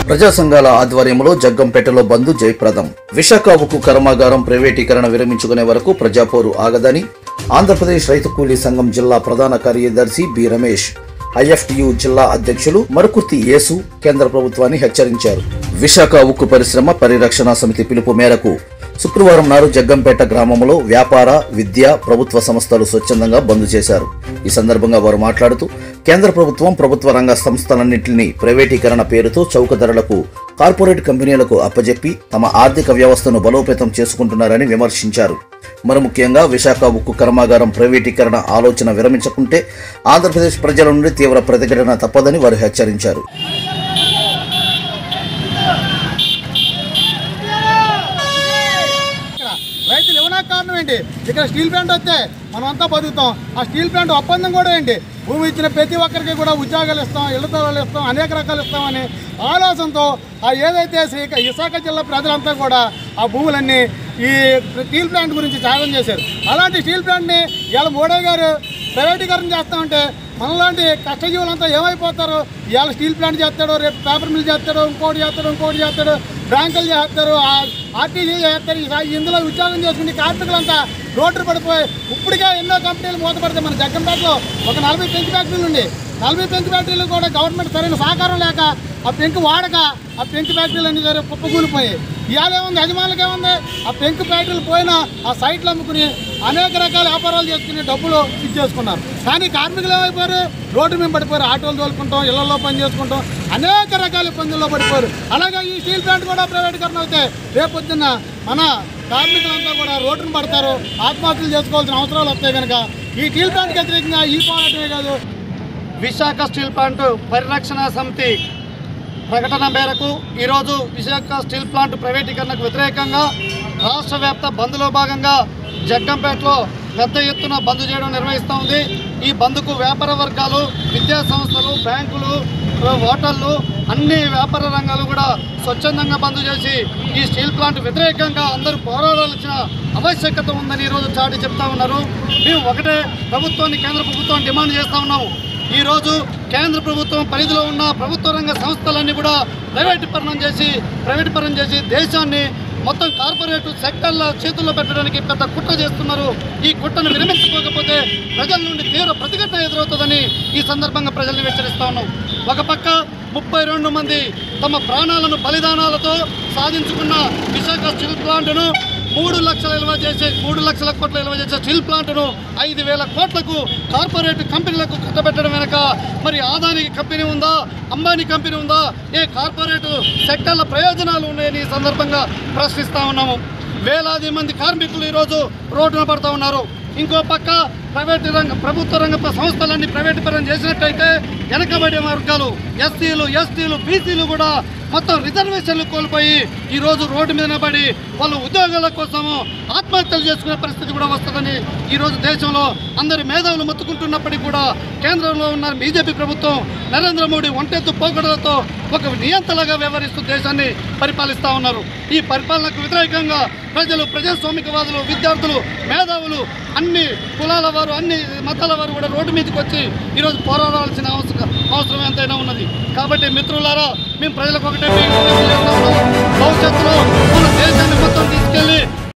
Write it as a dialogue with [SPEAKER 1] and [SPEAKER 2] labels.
[SPEAKER 1] ప్రజా సంఘాల ఆధ్వర్యంలో జగ్గంపేటలో బంద్ జయప్రదం విశాఖ ఉక్కు కర్మాగారం ప్రైవేటీకరణ విరమించుకునే వరకు ప్రజాపోరు ఆగదని ఆంధ్రప్రదేశ్ రైతు కూలీ సంఘం జిల్లా ప్రధాన కార్యదర్శి బి రమేష్ ఐఎఫ్టియు జిల్లా అధ్యక్షులు మరుకుర్తి యేసు కేంద్ర ప్రభుత్వాన్ని హెచ్చరించారు విశాఖ ఉక్కు పరిశ్రమ పరిరక్షణ సమితి పిలుపు మేరకు శుక్రవారం నాడు జగ్గంపేట గ్రామంలో వ్యాపార విద్య ప్రభుత్వ సంస్థలు స్వచ్ఛందంగా బంద్ చేశారు ఈ సందర్భంగా వారు మాట్లాడుతూ కేంద్ర ప్రభుత్వం ప్రభుత్వ రంగ సంస్థలన్నింటినీ ప్రైవేటీకరణ పేరుతో చౌక ధరలకు కార్పొరేట్ కంపెనీలకు అప్పజెప్పి తమ ఆర్థిక వ్యవస్థను బలోపేతం చేసుకుంటున్నారని విమర్శించారు మరి ముఖ్యంగా విశాఖ ఉక్కు కర్మాగారం ప్రైవేటీకరణ ఆలోచన విరమించకుంటే ఆంధ్రప్రదేశ్ ప్రజల నుండి తీవ్ర ప్రతిఘటన తప్పదని వారు హెచ్చరించారు
[SPEAKER 2] ఇక్కడ రైతులు ఇవ్వనా కారణం ఏంటి ఇక్కడ స్టీల్ ప్లాంట్ వస్తే మనం అంతా బతుకుతాం ఆ స్టీల్ ప్లాంట్ ఒప్పందం కూడా ఏంటి భూమి ఇచ్చిన ప్రతి ఒక్కరికి కూడా ఉద్యోగాలు ఇస్తాం ఇళ్ల స్థలాలు ఇస్తాం అనేక రకాలు ఇస్తామని ఆలోచనతో ఆ ఏదైతే శ్రీక విశాఖ జిల్లా ప్రజలంతా కూడా ఆ భూములన్నీ ఈ స్టీల్ ప్లాంట్ గురించి త్యాగం చేశారు అలాంటి స్టీల్ ప్లాంట్ని ఇవాళ మోడీ గారు ప్రైవేటీకరణ చేస్తామంటే మనలాంటి కష్టజీవులంతా ఏమైపోతారు ఇవాళ స్టీల్ ప్లాంట్ చేస్తాడు రేపు పేపర్ మిల్ చేస్తాడు ఇంకోటి చేస్తాడు ఇంకోటి చేస్తాడు బ్యాంకులు చేస్తారు ఆర్టీసీ చేస్తారు ఈ- ఇందులో ఉద్యోగం చేసుకుని కార్మికులంతా రోడ్డు పడిపోయి ఇప్పటికే ఎన్నో కంపెనీలు మూతపడతాయి మన జగ్గంపేటలో ఒక నలభై పెంకు ఫ్యాక్టరీలు ఉండి నలభై పెంకు ఫ్యాక్టరీలు కూడా గవర్నమెంట్ సరైన సహకారం లేక ఆ పెంకు వాడక ఆ పెంకు ఫ్యాక్టరీలు అన్ని సరే కుప్పకూలిపోయాయి ఇవాళ ఏముంది యజమానులకు ఏముంది ఆ పెంకు ఫ్యాక్టరీలు పోయినా ఆ సైట్లు అమ్ముకుని అనేక రకాల వ్యాపారాలు చేసుకుని డబ్బులు ఇచ్చేసుకున్నారు కానీ కార్మికులు ఏమైపోయారు రోడ్డు మీద పడిపోయారు ఆటోలు తోలుకుంటాం ఇళ్లలో పని చేసుకుంటాం అనేక రకాల ఇబ్బందుల్లో పడిపోయారు అలాగే ఈ స్టీల్ ప్లాంట్ కూడా ప్రైవేటీకరణ అయితే రేపొద్దున్న మన కార్మికులంతా కూడా రోడ్డును పడతారు ఆత్మహత్యలు చేసుకోవాల్సిన అవసరాలు వస్తాయి కనుక ఈ స్టీల్ ప్లాంట్కి వ్యతిరేకంగా ఈ పోరాటమే కాదు విశాఖ స్టీల్ ప్లాంట్ పరిరక్షణ సమితి ప్రకటన మేరకు ఈరోజు విశాఖ స్టీల్ ప్లాంట్ ప్రైవేటీకరణకు వ్యతిరేకంగా రాష్ట్ర వ్యాప్త బంద్లో భాగంగా జగ్గంపేటలో పెద్ద ఎత్తున బంద్ చేయడం నిర్వహిస్తూ ఉంది ఈ బంద్కు వ్యాపార వర్గాలు విద్యా సంస్థలు బ్యాంకులు హోటళ్ళు అన్ని వ్యాపార రంగాలు కూడా స్వచ్ఛందంగా బంద్ చేసి ఈ స్టీల్ ప్లాంట్ వ్యతిరేకంగా అందరూ పోరాడాల్సిన ఆవశ్యకత ఉందని ఈరోజు చాటి చెప్తా ఉన్నారు మేము ఒకటే ప్రభుత్వాన్ని కేంద్ర ప్రభుత్వం డిమాండ్ చేస్తూ ఉన్నాము ఈరోజు కేంద్ర ప్రభుత్వం పరిధిలో ఉన్న ప్రభుత్వ రంగ సంస్థలన్నీ కూడా ప్రైవేటీకరణం చేసి ప్రైవేటీకరణం చేసి దేశాన్ని మొత్తం కార్పొరేట్ సెక్టర్ల చేతుల్లో పెట్టడానికి పెద్ద కుట్ర చేస్తున్నారు ఈ కుట్రను విరమించుకోకపోతే ప్రజల నుండి తీవ్ర ప్రతిఘటన ఎదురవుతుందని ఈ సందర్భంగా ప్రజల్ని హెచ్చరిస్తా ఉన్నాం ఒక పక్క ముప్పై రెండు మంది తమ ప్రాణాలను బలిదానాలతో సాధించుకున్న విశాఖ స్టీల్ ప్లాంట్ను మూడు లక్షల విలువ చేసే మూడు లక్షల కోట్ల విలువ చేసే స్టీల్ ప్లాంట్ను ఐదు వేల కోట్లకు కార్పొరేట్ కంపెనీలకు కట్టబెట్టడం వెనక మరి ఆదాని కంపెనీ ఉందా అంబానీ కంపెనీ ఉందా ఏ కార్పొరేట్ సెక్టర్ల ప్రయోజనాలు ఉన్నాయని ఈ సందర్భంగా ప్రశ్నిస్తా ఉన్నాము వేలాది మంది కార్మికులు ఈరోజు రోడ్డున పడుతూ ఉన్నారు ఇంకో పక్క ప్రైవేట్ రంగ ప్రభుత్వ రంగ సంస్థలన్నీ ప్రైవేటీకరణ చేసినట్టయితే వెనకబడే వర్గాలు ఎస్సీలు ఎస్టీలు బీసీలు కూడా మొత్తం రిజర్వేషన్లు కోల్పోయి ఈరోజు రోడ్డు మీద పడి వాళ్ళు ఉద్యోగాల కోసము ఆత్మహత్యలు చేసుకునే పరిస్థితి కూడా వస్తుందని ఈరోజు దేశంలో అందరి మేధావులు మొత్తుకుంటున్నప్పటికీ కూడా కేంద్రంలో ఉన్న బీజేపీ ప్రభుత్వం నరేంద్ర మోడీ ఒంటెత్తు పోకడలతో ఒక నియంతలాగా వ్యవహరిస్తూ దేశాన్ని పరిపాలిస్తూ ఉన్నారు ఈ పరిపాలనకు వ్యతిరేకంగా ప్రజలు ప్రజాస్వామికవాదులు విద్యార్థులు మేధావులు అన్ని కులాల వారు అన్ని మతాల వారు కూడా రోడ్డు మీదకి వచ్చి ఈరోజు పోరాడాల్సిన అవసరం అవసరం ఎంతైనా ఉన్నది కాబట్టి మిత్రులారా మేము ప్రజలకు ఒకటే విజ్ఞప్తి చేస్తా ఉన్నాం.